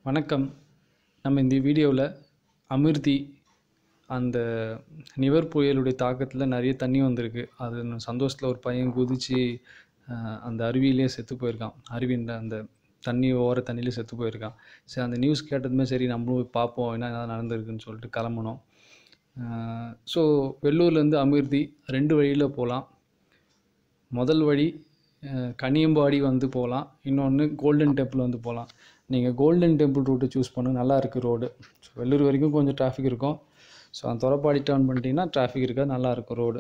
வணக்கம் நம்ம இந்த வீடியோவில் அமிர்தி அந்த நிவர் புயலுடைய தாக்கத்தில் நிறைய தண்ணி வந்திருக்கு அது சந்தோஷத்தில் ஒரு பையன் குதித்து அந்த அருவியிலே செத்து போயிருக்கான் அருவின்ற அந்த தண்ணி ஓர தண்ணியிலே செத்து போயிருக்கான் சரி அந்த நியூஸ் கேட்டதுமே சரி நம்மளும் போய் பார்ப்போம் என்ன என்ன நடந்திருக்குன்னு சொல்லிட்டு கிளம்புனோம் ஸோ வெள்ளூர்லேருந்து அமிர்தி ரெண்டு வழியில் போகலாம் முதல் வழி அஹ், கனியம்பாடி வந்து போகலாம் இன்னொன்று கோல்டன் டெம்பிள் வந்து போகலாம் நீங்கள் கோல்டன் டெம்பிள் ரூட்டை சூஸ் பண்ணுங்க நல்லா இருக்குது ரோடு ஸோ வெள்ளூர் வரைக்கும் கொஞ்சம் டிராஃபிக் இருக்கும் ஸோ அந்த தொரப்பாடி டர்ன் பண்ணிட்டீங்கன்னா டிராஃபிக் இருக்காது நல்லா இருக்கும் ரோடு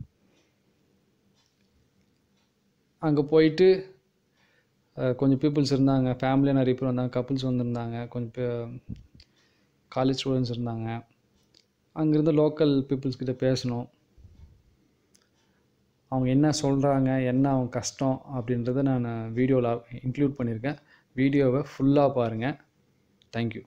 அங்கே போயிட்டு அஹ், கொஞ்சம் பீப்புள்ஸ் இருந்தாங்க ஃபேமிலியாக நிறைய பேர் வந்தாங்க கப்புள்ஸ் வந்திருந்தாங்க கொஞ்சம் காலேஜ் ஸ்டூடெண்ட்ஸ் இருந்தாங்க அங்கேருந்து லோக்கல் பீப்புள்ஸ் கிட்ட பேசணும் அவங்க என்ன சொல்கிறாங்க என்ன அவங்க கஷ்டம் அப்படின்றத நான் வீடியோவில் இன்க்ளூட் பண்ணியிருக்கேன் வீடியோவை ஃபுல்லாக பாருங்கள் தேங்க்யூ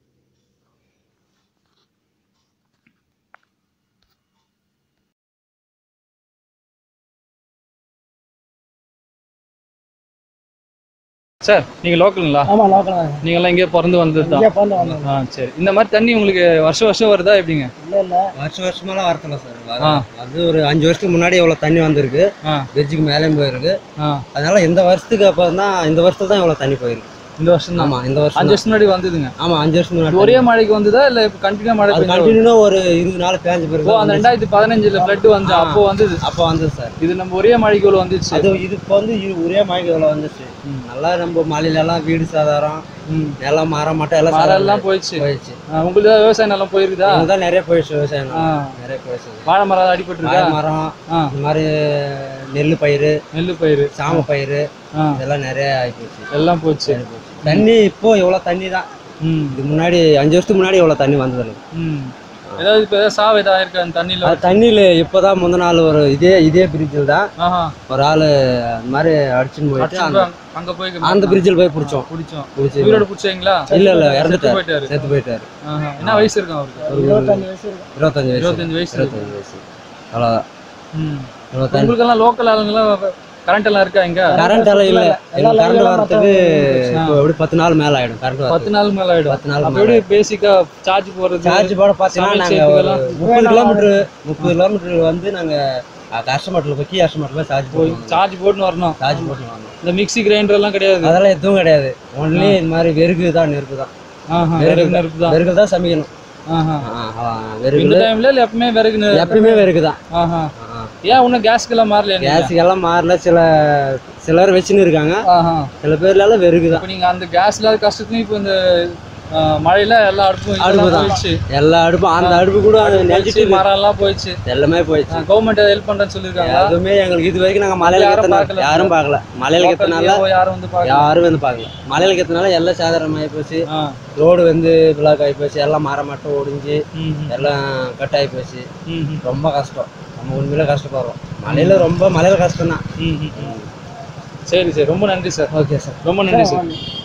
சார் நீங்கள் லோக்கலுங்களா ஆமாம் லோக்கல் தான் நீங்களாம் இங்கே பிறந்து வந்தது தான் இங்கே பிறந்து வந்தோம் ஆ சரி இந்த மாதிரி தண்ணி உங்களுக்கு வருஷம் வருஷம் வருதா எப்படிங்க இல்லை இல்லை வருஷம் வருஷமெல்லாம் வரத்தில்ல சார் ஆ. வர- அது ஒரு அஞ்சு வருஷத்துக்கு முன்னாடி இவ்வளோ தண்ணி வந்திருக்கு ஆ பிரிட்ஜுக்கு மேலேயும் போயிருக்கு ஆ அதனால இந்த வருஷத்துக்கு அப்புறம் தான் இந்த வருஷத்துல தான் இவ்வளோ தண்ணி போயிருக்கு இந்த வருஷம் தான் ஆமா இந்த வருஷம் அஞ்சு தான். வருஷம் முன்னாடி வந்ததுங்க ஆமா அஞ்சு வருஷம் இது முன்னாடி ஒரே மழைக்கு வந்ததா இல்லை இப்போ கண்டினியூ மழை அது பெய்ஞ்சா கண்டினியூ ஒரு இருபது நாள் பேஞ்சு ஓ பிறகு அந்த ரெண்டாயிரத்தி பதினஞ்சுல ஃப்ளட் வந்து ஆ. அப்போ வந்தது அப்போ வந்தது சார் இது நம்ம ஒரே மழைக்கு இவ்வளோ வந்துச்சு அது இது இப்போ வந்து இது ஒரே மழைக்கு இவ்வளோ வந்துச்சு ம். நல்லா நம்ம மலையில எல்லாம் வீடு சாதாரம் ம். நிலம் மரம் மட்டும் எல்லாம் மரம் சாதாரம் எல்லாம் போயிடுச்சு போயிடுச்சு ஆ, உங்களுக்கு ஏதாவது விவசாய நிலம் போயிருக்குதா தான் நிறைய போயிடுச்சு விவசாயம் ஆ. நிறைய போயிடுச்சு வாழை மரம் அடிபட்டு வாழை இருக்கா மரம் ஆ. இந்த மாதிரி நெல் பயிர் நெல் பயிர் சாம பயிர் ஆ இதெல்லாம் நிறைய ஆகிப்போச்சு எல்லாம் போச்சு தண்ணி இப்போ இவ்வளோ தண்ணி தான் ம் இது முன்னாடி அஞ்சு வருஷத்துக்கு முன்னாடி இவ்வளோ தண்ணி வந்ததில்ல ம் ஏதாவது இப்போ ஏதாவது சாவு ஏதாவது இருக்கா அந்த தண்ணியில் அது தண்ணியில் இப்போ தான் முந்தின நாள் ஒரு இதே இதே பிரிட்ஜில் தான் ஆஹா ஒரு ஆள் அந்த மாதிரி அடிச்சுன்னு போயிட்டு அந்த அடிச்சுட்டு அங்க போய் அந்த பிரிட்ஜில் போய் பிடிச்சோம் பிடிச்சோம் பிடிச்சி உயிரோட பிடிச்சீங்களா இல்ல, இல்ல, செத்து இறந்துட்டாரு. போயிட்டாரு செத்து போயிட்டாரு ஆஹா. என்ன வயசு இருக்கும் அவருக்கு ஒரு இருபத்தஞ்சு வயசு இருக்கும் இருபத்தஞ்சு வயசு இருபத்தஞ்சு வயசு இருக்கு. இருபத்தஞ்சு வயசு அவ்வளோதான் ம் இருபத்தஞ்சு உங்களுக்கெல்லாம் லோக்கல் ஆளுங்கெல்லாம் கரண்ட் எல்லாம் இருக்கா இங்க கரண்ட் எல்லாம் இல்லை எல்லாம் கரண்ட் line வரத்துக்கு ஆ. இப்போ எப்படி பத்து நாள் மேலே ஆகிடும் கரண்ட் பத்து வரத்துக்கு நாள் மேல ஆயிடும் பத்து நாள் அப்ப எப்படி பேசிக்கா சார்ஜ் போடுறது சார்ஜ் போட பார்த்தீங்கன்னா சமையல் நாங்கள் ஒரு செய்யறதுக்கெல்லாம் முப்பது கிலோமீட்டர் முப்பது கிலோமீட்டர் வந்து நாங்கள் கஷ்டமட்டில் போய் கீ கஷ்டமட்டில் போய் சார்ஜ் போய் போடுவோம் சார்ஜ் போட்டுன்னு வரணும் சார்ஜ் போட்டு வாங்கணும் இந்த மிக்ஸி கிரைண்டர் எல்லாம் கிடையாது அதெல்லாம் எதுவும் கிடையாது ஒன்லி இந்த மாதிரி வெறுகு தான் நெருப்பு தான் ஆஹா, விறகு விறகு நெருப்பு தான் வெறுகு தான் சமைக்கணும் ஆஹா. ஆ, ஆ, இந்த வெறுகு டைம்ல இல்ல எப்பவுமே விறகு நெருப்பு எப்பயுமே வெறுகு தான் ஆஹா ஏன் இன்னும் கேஸ்க்கு எல்லாம் மாறல கேஸுக்கு எல்லாம் மாறல சில சிலர் வச்சுன்னு இருக்காங்க ஆஹா சில பேர்ல எல்லாம் வெறுகு தான் இப்போ நீங்க அந்த கேஸ் இல்லாத கஷ்டத்துலையும் இப்போ இந்த ஆ, மழையில எல்லா அடுப்பும் அடுப்பு இதெல்லாம் தான். போயிடுச்சு எல்லா அடுப்பும் அந்த அடுப்பு கூட போயிடுச்சு, நெஞ்சிட்டு மரம் எல்லாம் போயிடுச்சு எல்லாமே போயிடுச்சு கவர்மெண்ட் ஹெல்ப் பண்றேன்னு சொல்லியிருக்காங்க எதுவுமே எங்களுக்கு இது வரைக்கும் நாங்க மலையில யாரும் கத்துனால பார்க்கல. யாரும் பார்க்கல மலையில கத்துனால யாரும் வந்து பார்க்கல யாரும் வந்து பார்க்கல மலையில கத்துனால எல்லாம் சாதாரணமாகி போச்சு ஆ. ரோடு வந்து பிளாக் ஆகி போச்சு எல்லாம் மரம் மட்டும் ஒடிஞ்சு ம், ம், எல்லாம் கட் ஆகி போச்சு ம், ம், ரொம்ப கஷ்டம் நம்ம உண்மையில கஷ்டப்படுறோம் மலையில ரொம்ப மலையில கஷ்டம் தான் ம், ம், ம். சரி சரி ரொம்ப நன்றி சார் ஓகே சார் ரொம்ப நன்றி சார் வாங்க.